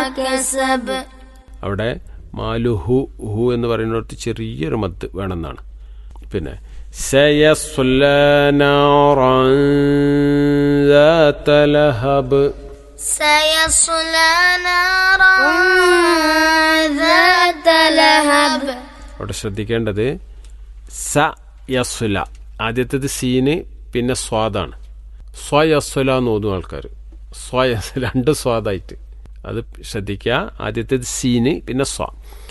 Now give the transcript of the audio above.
كسب അവിടെ മാലുഹു ഹു എന്ന് പറയുന്നിടത്ത് ചെറിയൊരു മത്ത് വേണമെന്നാണ് പിന്നെ സയസ്ല നാറൻ ذات لهب سيصلى نارا ذات لهب അവിടെ ശ്രദ്ധിക്കേണ്ടത് സ യസുല ആദ്യത്തേത് സീന് പിന്നെ സ്വാദാണ് സ്വയസുല എന്ന് ഓതും ആൾക്കാർ സ്വയ രണ്ട് സ്വാദായിട്ട് അത് ശ്രദ്ധിക്കുക ആദ്യത്തേത് സീന് പിന്നെ സ്വ